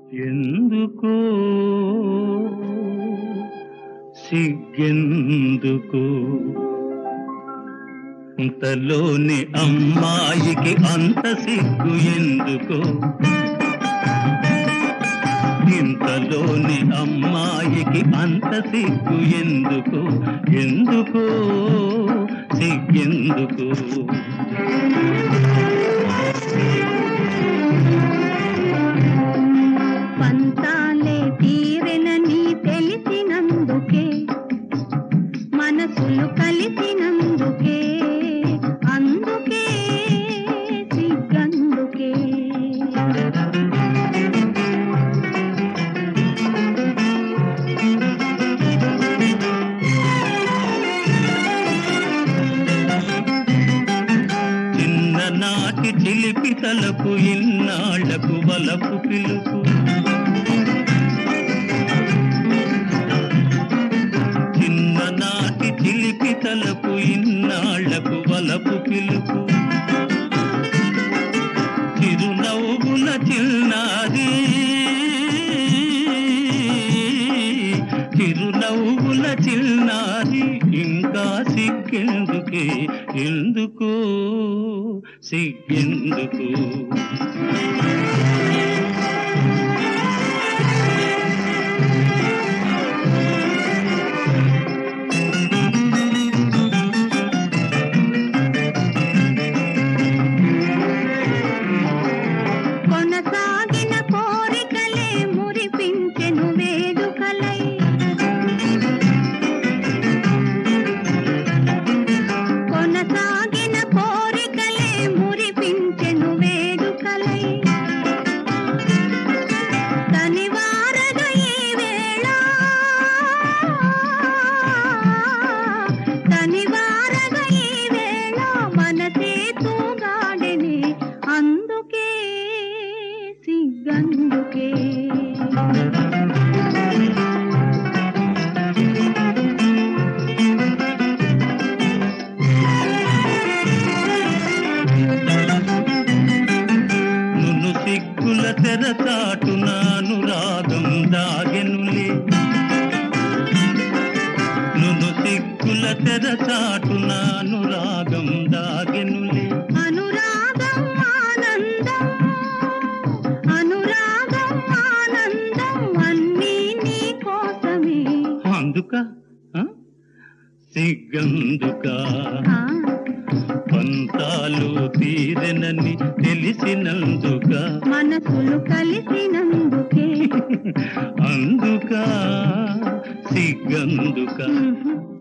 ఎందుకో సిగ్గెందుకు ఇంతలోని అమ్మాయికి అంత సిగ్గు ఎందుకో ఇంతలోని అమ్మాయికి అంత సిగ్గు ఎందుకు ఎందుకో సిగ్గెందుకు పంతాలే తీరెనని తెలిసినందుకే మనసులు కలిసినందుకే అందుకే సిగ్గందుకే చిన్ననాటి చిలిపి తలకు ఇన్నాళ్లకు వలపు పిలుపు చిన్ననాటి చిలిపి తలకు ఇన్నాళ్లకు వలపు పిలుపు చిరునవ్వుల చిన్నారి చిరునవ్వుల చిన్నారి ఇంకా సిగ్గెందుకే ఎందుకు సిగ్గెందుకు కొనసాగిన కోరికలే మురిపించెను వేడుకలై కొనసాగిన కోరికలే మురిపించెను వేడుకలై తనివారగ ఈ వేళ తనివారగ ఈ వేళ మనసే తూగాడెనే అందుకే సిగ్గందుకే నును సిగ్గుల తెరచాటున అనురాగం దాగెనులే నును సిగ్గుల తెరచాటున అనురాగం దాగెనులే అనురాగం ఆనందం అనురాగం ఆనందం అన్నీ నీ కోసమే అందుక ఆ? సిగ్గందుక ఆ, పంతాలు తీరెనని తెలిసినందుక మనసులు కలిసినందుకే అందుక సిగ్గందుక ఉహు.